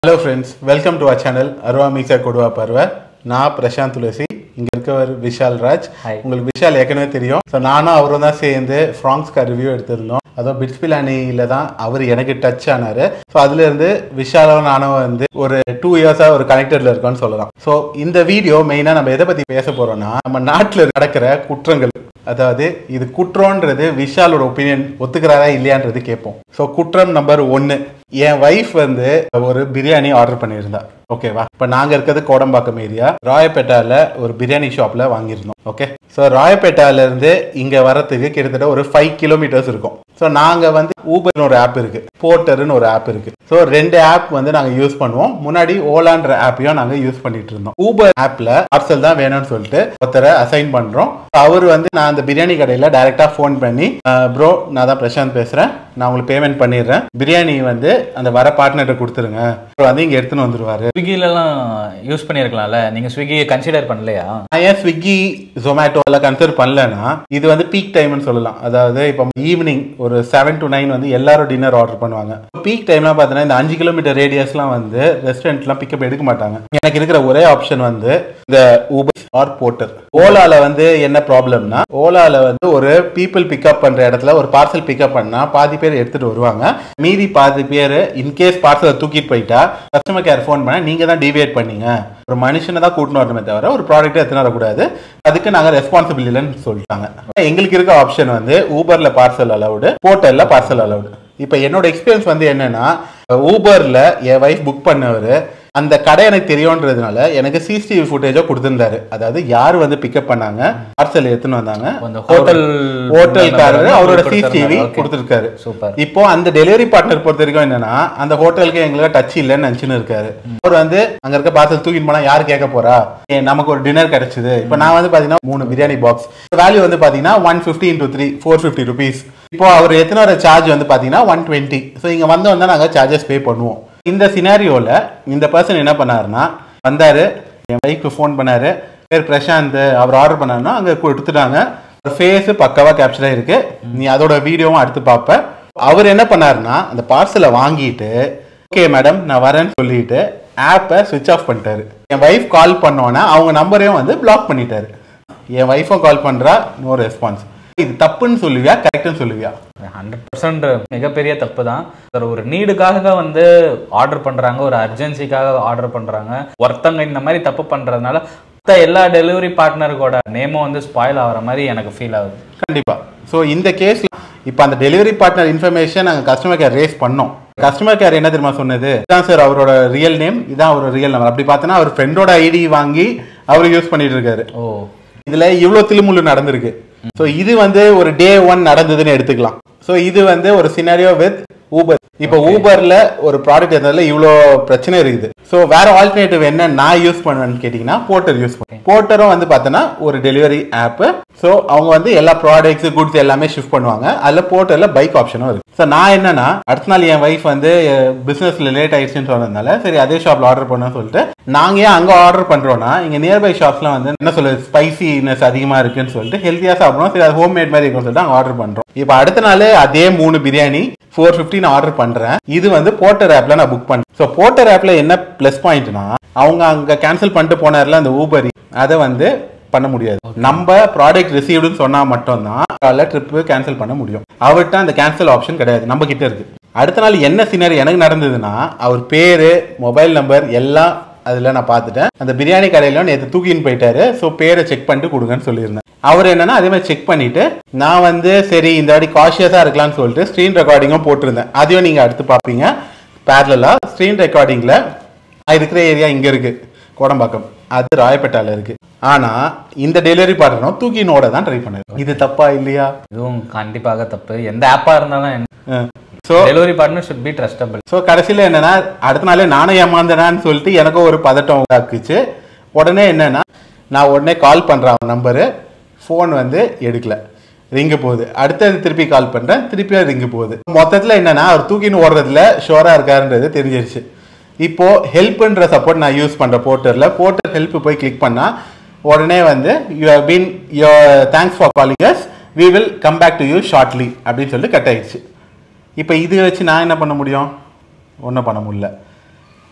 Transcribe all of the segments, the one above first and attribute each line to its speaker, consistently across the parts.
Speaker 1: Hello friends welcome to our channel அருவா மிக்சா கொடுவா பருவ நான் பிரசாந்த் துளசி இங்க இருக்கவர் விஷால் ராஜ்
Speaker 2: Hi.
Speaker 1: உங்களுக்கு விஷால் ஏற்கனவே தெரியும் ஸோ நானும் அவரும் தான் சேர்ந்து ஃப்ராங்ஸ்கார் ரிவ்யூ எடுத்திருந்தோம் அதுவும் பிட்ஸ் பிலானியில தான் அவர் எனக்கு டச் ஆனாரு ஸோ அதுல இருந்து விஷாலும் நானும் வந்து ஒரு டூ இயர்ஸா ஒரு கனெக்டட்ல இருக்கோம்னு சொல்லலாம் ஸோ இந்த வீடியோ மெயினா நம்ம எதை பத்தி பேச போறோம்னா நம்ம நாட்டில் நடக்கிற குற்றங்கள் அதாவது இது குற்றம்ன்றது விஷாலோட ஒப்பீனியன் ஒத்துக்கிறாரா இல்லையான்றது கேட்போம் ஸோ குற்றம் நம்பர் ஒன்று என் ஒய்ஃப் வந்து ஒரு பிரியாணி ஆர்டர் பண்ணியிருந்தா ஓகேவா இப்போ நாங்கள் இருக்கிறது கோடம்பாக்கம் ஏரியா ராயப்பேட்டால ஒரு பிரியாணி ஷாப்ல வாங்கியிருந்தோம் ஓகே ஸோ ராயப்பேட்டால இருந்து இங்க வரத்துக்கு கிட்டத்தட்ட ஒரு ஃபைவ் கிலோமீட்டர்ஸ் இருக்கும் ஸோ நாங்கள் வந்து ஊபர்னு ஒரு ஆப் இருக்கு போர்ட்டர்னு ஒரு ஆப் இருக்கு ஸோ ரெண்டு ஆப் வந்து நாங்கள் யூஸ் பண்ணுவோம் முன்னாடி ஓலான்ற ஆப்பையும் நாங்கள் யூஸ் பண்ணிட்டு இருந்தோம் ஊபர் ஆப்ல பார்சல் தான் வேணும்னு சொல்லிட்டு ஒருத்தரை அசைன் பண்றோம் அவர் வந்து நான் அந்த பிரியாணி கடையில டைரக்டா ஃபோன் பண்ணி ப்ரோ நான் தான் பிரசாந்த் பேசுறேன் நான் உங்களுக்கு பேமெண்ட் பண்ணிடுறேன் பிரியாணி வந்து அந்த வர பார்ட்னர்கிட்ட கொடுத்துருங்க அப்புறம் வந்து இங்க எடுத்துன்னு வந்துருவாரு
Speaker 2: ஸ்விக்கிலலாம் யூஸ் பண்ணியிருக்கலாம்ல நீங்கள் ஸ்விக்கியை கன்சிடர் பண்ணலையா
Speaker 1: நான் ஏன் ஸ்விக்கி ஜொமேட்டோ எல்லாம் கன்சிடர் பண்ணலன்னா இது வந்து பீக் டைம்னு சொல்லலாம் அதாவது இப்போ ஈவினிங் ஒரு செவன் டு நைன் வந்து எல்லாரும் டின்னர் ஆர்டர் பண்ணுவாங்க பீக் டைம்லாம் பார்த்தீங்கன்னா இந்த அஞ்சு கிலோமீட்டர் ரேடியஸ்லாம் வந்து ரெஸ்டாரண்ட்லாம் பிக்கப் எடுக்க மாட்டாங்க எனக்கு இருக்கிற ஒரே ஆப்ஷன் வந்து இந்த ஊபர் ஆர் போர்ட்டர் ஓலால வந்து என்ன ப்ராப்ளம்னா ஓலால வந்து ஒரு பீப்புள் பிக்கப் பண்ற இடத்துல ஒரு பார்சல் பிக்கப் பண்ணா பாதி பேர் எடுத்துட்டு வருவாங்க மீதி பாதி பேர் இன்கேஸ் பார்சலை தூக்கிட்டு போயிட்டா கஸ்டமர் கேர் ஃபோன் பண்ணா நீங்க தான் டிவியேட் பண்ணீங்க ஒரு மனுஷனை தான் கூட்டின்னு வரணுமே தவிர ஒரு ப்ராடக்ட்டை எடுத்துன்னு வரக்கூடாது அதுக்கு நாங்க ரெஸ்பான்சிபிள் இல்லைன்னு சொல்லிட்டாங்க எங்களுக்கு இருக்க ஆப்ஷன் வந்து ஊபர்ல பார்சல் அலவுடு போர்ட்டல்ல பார்சல் அலவுடு இப்போ என்னோட எக்ஸ்பீரியன்ஸ் வந்து என்னன்னா ஊபர்ல என் வைஃப் புக் பண்ணவர் அந்த கடை எனக்கு தெரியும்ன்றதுனால எனக்கு சிசிடிவி ஃபுட்டேஜோ கொடுத்துருந்தாரு அதாவது யார் வந்து பிக்கப் பண்ணாங்க பார்சல் எடுத்துன்னு வந்தாங்க
Speaker 2: அந்த ஹோட்டல்
Speaker 1: ஹோட்டல்காரரு அவரோட சிசிடிவி கொடுத்துருக்காரு
Speaker 2: சூப்பர்
Speaker 1: இப்போ அந்த டெலிவரி பார்ட்னர் பொறுத்த வரைக்கும் என்னன்னா அந்த ஹோட்டலுக்கு எங்களுக்கு டச் இல்லைன்னு நினைச்சுன்னு இருக்காரு அவர் வந்து அங்க இருக்க பார்சல் தூக்கிட்டு போனா யார் கேட்க போறா ஏ, நமக்கு ஒரு டின்னர் கிடைச்சது இப்போ நான் வந்து பாத்தீங்கன்னா மூணு பிரியாணி பாக்ஸ் வேல்யூ வந்து பாத்தீங்கன்னா one fifty into three four fifty rupees இப்போ அவர் எத்தனை வர சார்ஜ் வந்து பாத்தீங்கன்னா ஒன் டுவெண்ட்டி ஸோ இங்க வந்தோம் தான் நாங்க சார்ஜஸ் பே பண்ணுவோம் இந்த சினாரியோல இந்த பர்சன் என்ன பண்ணாருன்னா வந்தாரு என் வைஃப்க்கு ஃபோன் பண்ணாரு பேர் பிரசாந்த் அவர் ஆர்டர் பண்ணாருன்னா அங்க கொடுத்துட்டாங்க ஃபேஸ் பக்காவா கேப்சர் ஆயிருக்கு நீ அதோட வீடியோவும் அடுத்து பார்ப்ப அவர் என்ன பண்ணாருன்னா அந்த பார்சலை வாங்கிட்டு ஓகே மேடம் நான் வரேன்னு சொல்லிட்டு ஆப்பை சுவிட்ச் ஆஃப் பண்ணிட்டாரு என் வைஃப் கால் பண்ணோன்னே அவங்க நம்பரையும் வந்து பிளாக் பண்ணிட்டாரு என் வைஃபும் கால் பண்றா நோ ரெஸ்பான்ஸ் இது தப்புன்னு சொல்லுவியா கரெக்ட்னு சொல்லுவியா
Speaker 2: ஹண்ட்ரட் பர்சன்ட் மிகப்பெரிய தப்பு தான் சார் ஒரு நீடுக்காக வந்து ஆர்டர் பண்றாங்க ஒரு அர்ஜென்சிக்காக ஆர்டர் பண்றாங்க ஒருத்தங்க இந்த மாதிரி தப்பு பண்றதுனால மத்த எல்லா டெலிவரி பார்ட்னருக்கோட நேமும் வந்து ஸ்பாயில் ஆகிற மாதிரி எனக்கு ஃபீல் ஆகுது
Speaker 1: கண்டிப்பா ஸோ இந்த கேஸ்ல இப்போ அந்த டெலிவரி பார்ட்னர் இன்ஃபர்மேஷன் நாங்கள் கஸ்டமர் கேர் ரேஸ் பண்ணோம் கஸ்டமர் கேர் என்ன தெரியுமா சொன்னது இதான் சார் அவரோட ரியல் நேம் இதான் அவரோட ரியல் நம்பர் அப்படி பார்த்தோன்னா அவர் ஃப்ரெண்டோட ஐடி வாங்கி அவர் யூஸ் பண்ணிட்டு இருக்காரு
Speaker 2: ஓ
Speaker 1: இதுல இவ்வளவு திலுமுள்ளு நடந்திருக்கு ஸோ இது வந்து ஒரு டே ஒன் நடந்ததுன்னு எடுத்துக்கலாம் ஸோ இது வந்து ஒரு சினாரியோ வித் ஊபர் இப்போ ஊபர்ல ஒரு ப்ராடக்ட் இருந்ததுல இவ்வளோ பிரச்சனை இருக்குது ஸோ வேற ஆல்டர்னேட்டிவ் என்ன நான் யூஸ் பண்ணுவேன்னு கேட்டிங்கன்னா போர்ட்டர் யூஸ் பண்ணுவேன் போர்ட்டரும் வந்து பார்த்தோன்னா ஒரு டெலிவரி ஆப் ஸோ அவங்க வந்து எல்லா ப்ராடக்ட்ஸ் குட்ஸ் எல்லாமே ஷிஃப்ட் பண்ணுவாங்க அதில் போர்ட்டர்ல பைக் ஆப்ஷனும் இருக்கு ஸோ நான் என்னன்னா அடுத்த நாள் என் ஒய்ஃப் வந்து பிசினஸ்ல லேட் ஆயிடுச்சுன்னு சொன்னதுனால சரி அதே ஷாப்ல ஆர்டர் பண்ண சொல்லிட்டு நாங்க ஏன் அங்க ஆர்டர் பண்றோம்னா இங்க நியர்பை ஷாப்ஸ்ல வந்து என்ன சொல்றது ஸ்பைசினஸ் அதிகமா இருக்குன்னு சொல்லிட்டு ஹெல்த்தியா சாப்பிடணும் சரி அது ஹோம் மேட் மாதிரி இருக்கும்னு சொல்லிட்டு அங்க ஆர்டர் பண்றோம் இப்போ அடுத்த நாள் அதே மூணு பிரியாணி ஃபோர் ஃபிஃப்டி நான் ஆர்டர் பண்றேன் இது வந்து போர்ட்டர் ஆப்ல நான் புக் பண்ணேன் ஸோ போர்ட்டர் ஆப்ல என்ன ப்ளஸ் பாயிண்ட்னா அவங்க அங்க கேன்சல் பண்ணிட்டு போனார்ல அந்த ஊபரி அதை வந்து பண்ண முடியாது நம்ம ப்ராடக்ட் ரிசீவ்டுன்னு சொன்னா மட்டும்தான் அதில் ட்ரிப்பு கேன்சல் பண்ண முடியும் அவர்கிட்ட அந்த கேன்சல் ஆப்ஷன் கிடையாது நம்ம கிட்ட இருக்கு அடுத்த நாள் என்ன சினாரி எனக்கு நடந்ததுன்னா அவர் பேரு மொபைல் நம்பர் எல்லாம் அதில் நான் பார்த்துட்டேன் அந்த பிரியாணி கடையில நேற்று தூக்கின்னு போயிட்டாரு ஸோ பேரை செக் பண்ணிட்டு கொடுங்கன்னு சொல்லியிருந்தேன் அவர் என்னன்னா அதே மாதிரி செக் பண்ணிட்டு நான் வந்து சரி இந்த வாட்டி காஷியஸாக இருக்கலாம்னு சொல்லிட்டு ஸ்க்ரீன் ரெக்கார்டிங்கும் போட்டிருந்தேன் அதையும் நீங்கள் அடுத்து பார்ப்பீங்க பேரலா ஸ்க்ரீன் ரெக்கார்டிங்கில் இருக்கிற ஏரியா இங்கே இருக்கு கோடம்பாக்கம் அது ராயப்பேட்டால இருக்கு ஆனா இந்த டெலிவரி பார்ட்னரும் தூக்கினோட தான் ட்ரை பண்ணாரு இது தப்பா இல்லையா
Speaker 2: இதுவும் கண்டிப்பாக தப்பு எந்த ஆப்பா இருந்தாலும்
Speaker 1: so
Speaker 2: delivery partner should be trustable
Speaker 1: so கடைசியில் என்னன்னா அடுத்த நாளே நானும் ஏமாந்தேனான்னு சொல்லிட்டு எனக்கும் ஒரு பதட்டம் உண்டாக்குச்சு உடனே என்னன்னா நான் உடனே கால் பண்ணுறேன் அவன் நம்பரு ஃபோன் வந்து எடுக்கல ரிங்கு போகுது அடுத்தது திருப்பி கால் பண்ணுறேன் திருப்பியும் ரிங்கு போகுது மொத்தத்தில் என்னன்னா அவர் தூக்கின்னு ஓடுறதுல ஷோராக இருக்காருன்றது தெரிஞ்சிருச்சு இப்போ ஹெல்ப்ன்ற சப்போர்ட் நான் யூஸ் பண்ணுற போர்ட்டரில் போர்ட்டர் ஹெல்ப் போய் கிளிக் பண்ணால் உடனே வந்து யூ ஹவ் பீன் யோ thanks for calling us we will come back to you shortly அப்படின்னு சொல்லிட்டு கட் ஆயிடுச்சு இப்போ இது வச்சு நான் என்ன பண்ண முடியும் ஒன்றும் பண்ண முடியல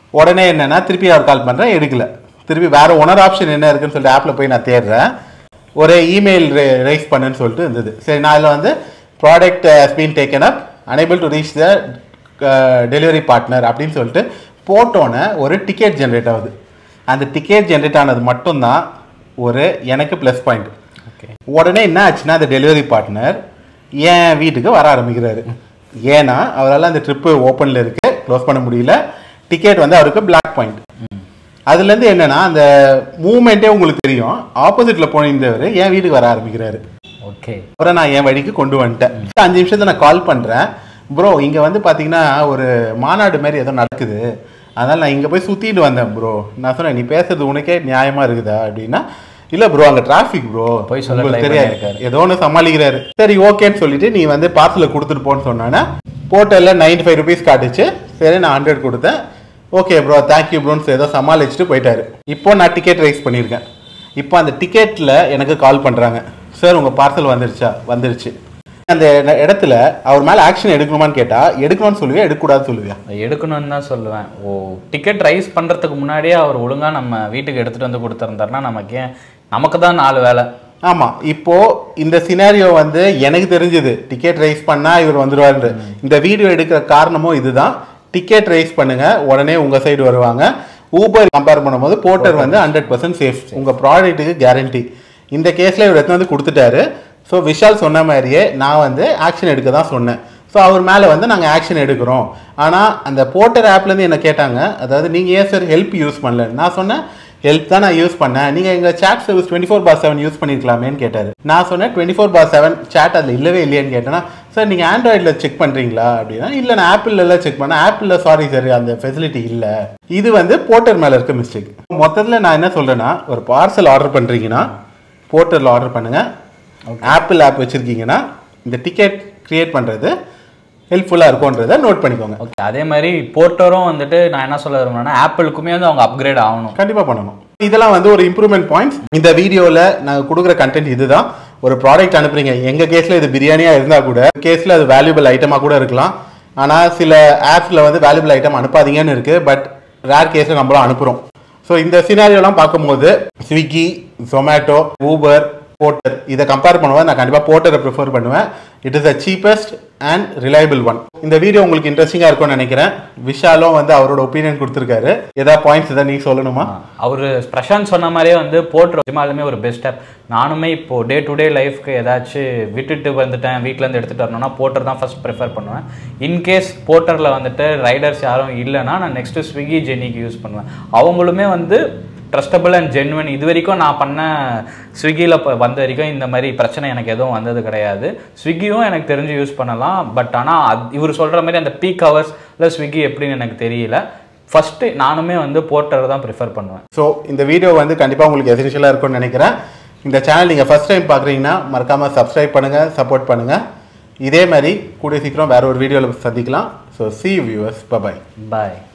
Speaker 1: உடனே என்னன்னா திருப்பி அவர் கால் பண்ணுறேன் எடுக்கல திருப்பி வேற ஒனர் ஆப்ஷன் என்ன இருக்குன்னு சொல்லிட்டு ஆப்பில் போய் நான் தேடுறேன் ஒரு இமெயில் ரைஸ் பண்ணுன்னு சொல்லிட்டு இருந்தது சரி நான் அதில் வந்து product has been taken up unable to reach the delivery partner அப்படின்னு சொல்லிட்டு போட்டோன்னே ஒரு டிக்கெட் ஜென்ரேட் ஆகுது அந்த டிக்கெட் ஜென்ரேட் ஆனது மட்டும்தான் ஒரு எனக்கு ப்ளஸ் பாயிண்ட்
Speaker 2: ஓகே
Speaker 1: உடனே என்ன ஆச்சுன்னா அந்த டெலிவரி பார்ட்னர் என் வீட்டுக்கு வர ஆரம்பிக்கிறாரு ஏன்னா அவரால் அந்த ட்ரிப்பு ஓப்பனில் இருக்கு க்ளோஸ் பண்ண முடியல டிக்கெட் வந்து அவருக்கு பிளாக் பாயிண்ட் அதுலேருந்து என்னன்னா அந்த மூமெண்ட்டே உங்களுக்கு தெரியும் ஆப்போசிட்டில் போனிருந்தவர் என் வீட்டுக்கு வர ஆரம்பிக்கிறாரு
Speaker 2: ஓகே
Speaker 1: அப்புறம் நான் என் வழிக்கு கொண்டு வந்துட்டேன் அஞ்சு நிமிஷத்துல நான் கால் பண்ணுறேன் ப்ரோ இங்கே வந்து பார்த்தீங்கன்னா ஒரு மாநாடு மாதிரி ஏதோ நடக்குது அதனால் நான் இங்கே போய் சுற்றிட்டு வந்தேன் ப்ரோ நான் சொன்னேன் நீ பேசுறது உனக்கே நியாயமாக இருக்குதா அப்படின்னா இல்லை ப்ரோ அங்கே டிராஃபிக் ப்ரோ
Speaker 2: போய் சொல்ல
Speaker 1: உங்களுக்கு
Speaker 2: try
Speaker 1: தெரியாது
Speaker 2: பண்ணியிருக்காரு.
Speaker 1: ஏதோ ஒன்று சமாளிக்கிறாரு சரி ஓகேன்னு சொல்லிட்டு நீ வந்து பார்சலில் கொடுத்துட்டு போன்னு சொன்னானே போர்ட்டலில் நைன்டி ஃபைவ் ருபீஸ் காட்டுச்சு சரி நான் ஹண்ட்ரட் கொடுத்தேன் ஓகே ப்ரோ தேங்க்யூ ப்ரோன்னு ஏதோ சமாளிச்சுட்டு போயிட்டாரு இப்போ நான் டிக்கெட் ரைஸ் பண்ணியிருக்கேன் இப்போ அந்த டிக்கெட்டில் எனக்கு கால் பண்ணுறாங்க சார் உங்கள் பார்சல் வந்துருச்சா வந்துருச்சு அந்த இட- இடத்துல அவர் மேலே ஆக்ஷன் எடுக்கணுமான்னு கேட்டால் எடுக்கணும்னு சொல்லுவியா எடுக்கக்கூடாதுன்னு சொல்லுவியா
Speaker 2: எடுக்கணும்னு தான் சொல்லுவேன் ஓ டிக்கெட் ரைஸ் பண்றதுக்கு முன்னாடியே அவர் ஒழுங்கா நம்ம வீட்டுக்கு எடுத்துட்டு வந்து கொடுத்துருந்தாருன்னா நமக்கு ஏன் நமக்கு தான் நாலு வேலை
Speaker 1: ஆமாம் இப்போ இந்த சினாரியோ வந்து எனக்கு தெரிஞ்சது டிக்கெட் ரைஸ் பண்ணா இவர் வந்துருவாரு இந்த வீடியோ எடுக்கிற காரணமும் இதுதான் டிக்கெட் ரைஸ் பண்ணுங்க உடனே உங்க சைடு வருவாங்க ஊபர் கம்பேர் பண்ணும்போது போர்ட்டர் வந்து ஹண்ட்ரட் பர்சன்ட் சேஃப் உங்க ப்ராடக்ட்டுக்கு கேரண்டி இந்த கேஸ்ல இவர் எடுத்து வந்து கொடுத்துட்டாரு ஸோ விஷால் சொன்ன மாதிரியே நான் வந்து ஆக்ஷன் எடுக்க தான் சொன்னேன் ஸோ அவர் மேலே வந்து நாங்கள் ஆக்ஷன் எடுக்கிறோம் ஆனால் அந்த போர்ட்டர் ஆப்லேருந்து என்ன கேட்டாங்க அதாவது நீங்கள் ஏன் சார் ஹெல்ப் யூஸ் பண்ணல நான் சொன்னேன் ஹெல்ப் தான் நான் யூஸ் பண்ணேன் நீங்கள் எங்கள் chat service twenty four bar seven use பண்ணிருக்கலாமேன்னு கேட்டார் நான் சொன்னேன் twenty four bar seven chat அதில் இல்லவே இல்லையான்னு கேட்டேன்னா சார் நீங்கள் ஆண்ட்ராய்டில் செக் பண்ணுறீங்களா அப்படின்னா இல்லை நான் ஆப்பிள்லாம் செக் பண்ணேன் ஆப்பிளில் சாரி சார் அந்த ஃபெசிலிட்டி இல்லை இது வந்து போர்ட்டர் மேலே இருக்க மிஸ்டேக் மொத்தத்தில் நான் என்ன சொல்கிறேன்னா ஒரு பார்சல் ஆர்டர் பண்ணுறீங்கன்னா போர்ட்டரில் ஆர்டர் பண்ணுங்கள் ஆப்பிள் ஆப் வச்சுருக்கீங்கன்னா இந்த டிக்கெட் கிரியேட் பண்ணுறது ஹெல்ப்ஃபுல்லாக இருக்கும்ன்றதை நோட் பண்ணிக்கோங்க
Speaker 2: ஓகே அதே மாதிரி போர்ட்டரும் வந்துட்டு நான் என்ன சொல்ல விரும்புறேன்னா ஆப்பிளுக்குமே வந்து அவங்க அப்கிரேட் ஆகணும்
Speaker 1: கண்டிப்பா பண்ணணும் இதெல்லாம் வந்து ஒரு இம்ப்ரூவ்மெண்ட் பாயிண்ட்ஸ் இந்த வீடியோல நாங்க கொடுக்குற கண்டென்ட் இதுதான் ஒரு ப்ராடக்ட் அனுப்புறீங்க எங்க கேஸ்ல இது பிரியாணியா இருந்தா கூட கேஸ்ல அது வேல்யூபிள் ஐட்டமா கூட இருக்கலாம் ஆனா சில ஆப்ஸ்ல வந்து வேல்யூபிள் ஐட்டம் அனுப்பாதீங்கன்னு இருக்கு பட் ரேர் கேஸ்ல நம்மளும் அனுப்புறோம் ஸோ இந்த சினாரியோலாம் பார்க்கும்போது ஸ்விக்கி ஜொமேட்டோ ஊபர் போர்ட்டர் இதை கம்பேர் பண்ணும்போது நான் கண்டிப்பாக போர்ட்டரை ப்ரிஃபர் பண்ணுவேன் it is the cheapest and reliable one இந்த வீடியோ உங்களுக்கு இன்ட்ரெஸ்டிங்காக இருக்கும்னு நினைக்கிறேன் விஷாலும் வந்து அவரோட ஒப்பீனியன் கொடுத்துருக்காரு ஏதாவது பாயிண்ட்ஸ் எதாவது நீங்கள் சொல்லணுமா
Speaker 2: அவர் பிரசாந்த் சொன்ன மாதிரியே வந்து போர்ட்டர் நிஜமாலுமே ஒரு பெஸ்ட் ஆப் நானுமே இப்போ டே டு டே லைஃப்க்கு ஏதாச்சும் விட்டுட்டு வந்துட்டேன் வீட்ல இருந்து எடுத்துட்டு வரணும்னா போர்ட்டர் தான் ஃபர்ஸ்ட் ப்ரிஃபர் பண்ணுவேன் இன்கேஸ் போர்ட்டரில் வந்துட்டு ரைடர்ஸ் யாரும் இல்லைன்னா நான் நெக்ஸ்ட் ஸ்விக்கி ஜெனிக்கு யூஸ் பண்ணுவேன் அவங்களுமே வந்து ட்ரஸ்டபிள் அண்ட் ஜென்வன் இது வரைக்கும் நான் பண்ண ஸ்விக்கியில் இப்போ வந்த வரைக்கும் இந்த மாதிரி பிரச்சனை எனக்கு எதுவும் வந்தது கிடையாது ஸ்விக்கியும் எனக்கு தெரிஞ்சு யூஸ் பண்ணலாம் பட் ஆனால் இவர் சொல்கிற மாதிரி அந்த பீக் ஹவர்ஸில் ஸ்விக்கி எப்படின்னு எனக்கு தெரியல ஃபஸ்ட்டு நானுமே வந்து போர்ட்டர் தான் ப்ரிஃபர் பண்ணுவேன்
Speaker 1: ஸோ இந்த வீடியோ வந்து கண்டிப்பாக உங்களுக்கு எசென்ஷியலாக இருக்கும்னு நினைக்கிறேன் இந்த சேனல் நீங்கள் ஃபஸ்ட் டைம் பார்க்குறீங்கன்னா மறக்காமல் சப்ஸ்கிரைப் பண்ணுங்கள் சப்போர்ட் பண்ணுங்கள் இதே மாதிரி கூடிய சீக்கிரம் வேற ஒரு வீடியோவில் சந்திக்கலாம் ஸோ சி வியூவர்ஸ் பபாய்
Speaker 2: பாய்